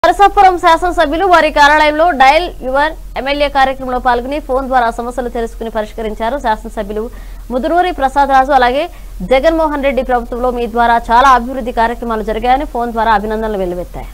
నరసాపురం శాసనసభ్యులు వారి కార్యాలయంలో డయల్ యువర్ ఎమ్మెల్యే కార్యక్రమంలో పాల్గొని ఫోన్ ద్వారా సమస్యలు తెలుసుకుని పరిష్కరించారు శాసనసభ్యులు ముదునూరి ప్రసాద్ రాజు అలాగే జగన్మోహన్ రెడ్డి ప్రభుత్వంలో మీ ద్వారా చాలా అభివృద్ధి కార్యక్రమాలు జరిగాయని ఫోన్ ద్వారా అభినందనలు వెల్లువెత్తాయి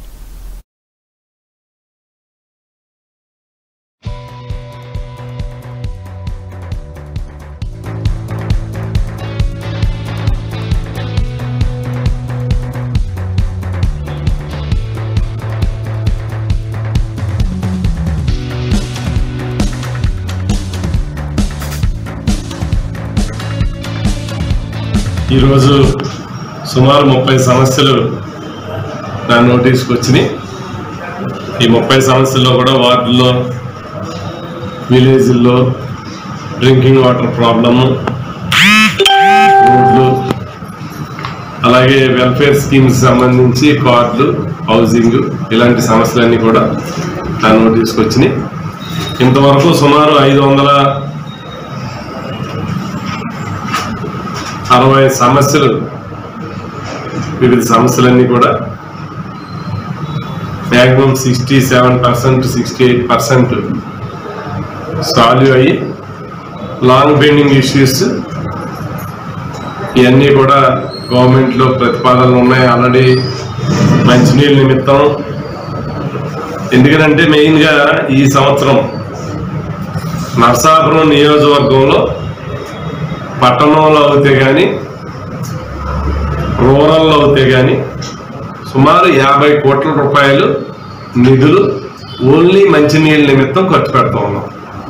ఈరోజు సుమారు ముప్పై సమస్యలు నా నోటీస్కి వచ్చినాయి ఈ ముప్పై సమస్యల్లో కూడా వార్డుల్లో విలేజ్ల్లో డ్రింకింగ్ వాటర్ ప్రాబ్లము రోడ్లు అలాగే వెల్ఫేర్ స్కీమ్స్ సంబంధించి కార్డులు హౌసింగ్ ఇలాంటి సమస్యలన్నీ కూడా నా నోటీస్కి వచ్చినాయి ఇంతవరకు సుమారు ఐదు వందల అరవై సమస్యలు వివిధ సమస్యలన్నీ కూడా maximum sixty seven percent sixty eight percent solve అయ్యి లాంగ్ పెండింగ్ ఇష్యూస్ ఇవన్నీ కూడా గవర్నమెంట్లో ప్రతిపాదనలు ఉన్నాయి ఆల్రెడీ మంచినీళ్ళ నిమిత్తం ఎందుకంటే మెయిన్గా ఈ సంవత్సరం నరసాపురం నియోజకవర్గంలో పట్టణంలో అవుతే కానీ రూరల్లో అవుతే కానీ సుమారు యాభై కోట్ల రూపాయలు నిధులు ఓన్లీ మంచినీళ్ళ నిమిత్తం ఖర్చు పెడతా ఉన్నాం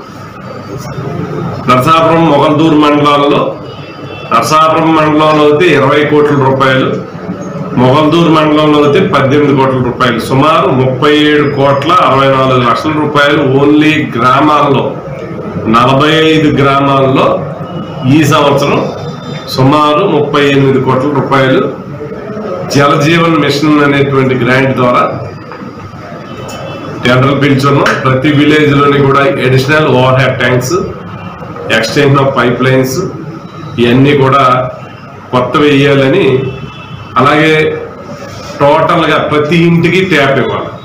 నరసాపురం మొగల్దూరు మండలాల్లో నరసాపురం మండలంలో అయితే ఇరవై కోట్ల రూపాయలు మొగల్దూరు మండలంలో అయితే పద్దెనిమిది కోట్ల రూపాయలు సుమారు ముప్పై ఏడు కోట్ల అరవై నాలుగు లక్షల రూపాయలు ఓన్లీ గ్రామాల్లో నలభై ఐదు గ్రామాల్లో ఈ సంవత్సరం సుమారు ముప్పై ఎనిమిది కోట్ల రూపాయలు జలజీవన్ మిషన్ అనేటువంటి గ్రాంట్ ద్వారా టెండర్ పిలుచున్నాం ప్రతి విలేజ్ లోని కూడా additional overhead tanks extension of pipelines ఇవన్నీ కూడా కొత్తవి వేయాలని అలాగే టోటల్గా ప్రతి ఇంటికి ట్యాప్ ఇవ్వాలి